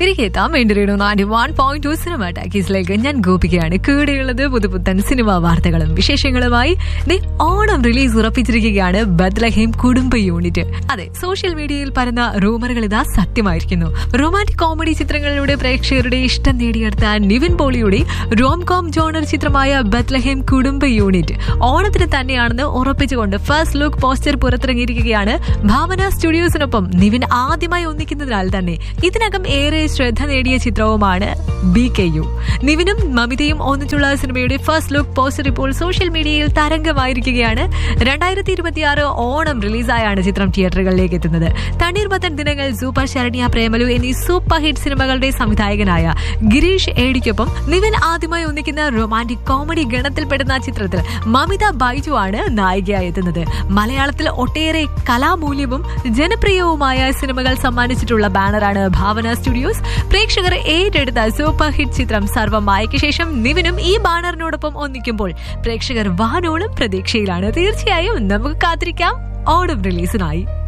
തിരികെ എത്താൻ വേണ്ടി radio ninety one point two cinema ടാക്കീസിലേക്ക് ഞാൻ ഗോപികയാണ് കൂടെയുള്ളത് പുതുപുത്തൻ സിനിമാ വാർത്തകളും വിശേഷങ്ങളുമായി ദേ ഓണം റിലീസ് ഉറപ്പിച്ചിരിക്കുകയാണ് ബദ്ലഹേം കുടുംബ യൂണിറ്റ് അതെ സോഷ്യൽ മീഡിയയിൽ പരന്ന റൂമറുകൾ ഇതാ സത്യമായിരിക്കുന്നു റൊമാന്റിക് കോമഡി ചിത്രങ്ങളിലൂടെ പ്രേക്ഷകരുടെ ഇഷ്ടം നേടിയെടുത്ത നിവിൻ പോളിയുടെ റോം കോം ജോണർ ചിത്രമായ ബദ്ലഹേം കുടുംബ യൂണിറ്റ് ഓണത്തിന് തന്നെയാണെന്ന് ഉറപ്പിച്ചുകൊണ്ട് ഫസ്റ്റ് ലുക്ക് പോസ്റ്റർ പുറത്തിറങ്ങിയിരിക്കുകയാണ് ഭാവന സ്റ്റുഡിയോസിനൊപ്പം നിവിൻ ആദ്യമായി ഒന്നിക്കുന്നതിനാൽ തന്നെ ഇതിനകം ഏറെ ശ്രദ്ധ നേടിയ ചിത്രവുമാണ് ബി കെ യു നിവിനും മമിതയും ഒന്നിച്ചുള്ള സിനിമയുടെ ഫസ്റ്റ് ലുക്ക് പോസ്റ്റർ ഇപ്പോൾ സോഷ്യൽ മീഡിയയിൽ തരംഗമായിരിക്കുകയാണ് രണ്ടായിരത്തി ഇരുപത്തിയാറ് ഓണം റിലീസായാണ് ചിത്രം തിയേറ്ററുകളിലേക്ക് എത്തുന്നത് തണ്ണീർമത്തൻ ദിനങ്ങൾ സൂപ്പർ ശരണ്യ പ്രേമലു എന്നീ സൂപ്പർ ഹിറ്റ് സിനിമകളുടെ സംവിധായകനായ ഗിരീഷ് ഏടിക്കൊപ്പം നിവിൻ ആദ്യമായി ഒന്നിക്കുന്ന റൊമാന്റിക് കോമഡി ഗണത്തിൽപ്പെടുന്ന ചിത്രത്തിൽ മമിത ബൈജു ആണ് നായികയായി എത്തുന്നത് മലയാളത്തിൽ ഒട്ടേറെ കലാമൂല്യവും ജനപ്രിയവുമായ സിനിമകൾ സമ്മാനിച്ചിട്ടുള്ള ബാനറാണ് ഭാവന സ്റ്റുഡിയോസ് പ്രേക്ഷകർ ഏറ്റെടുത്ത സൂപ്പർ ഹിറ്റ് ചിത്രം സർവമായയ്ക്ക് ശേഷം നിവിനും ഈ ബാനറിനോടൊപ്പം ഒന്നിക്കുമ്പോൾ പ്രേക്ഷകർ വാനോളം പ്രതീക്ഷയിലാണ് തീർച്ചയായും നമുക്ക് കാത്തിരിക്കാം ഓണം റിലീസിനായി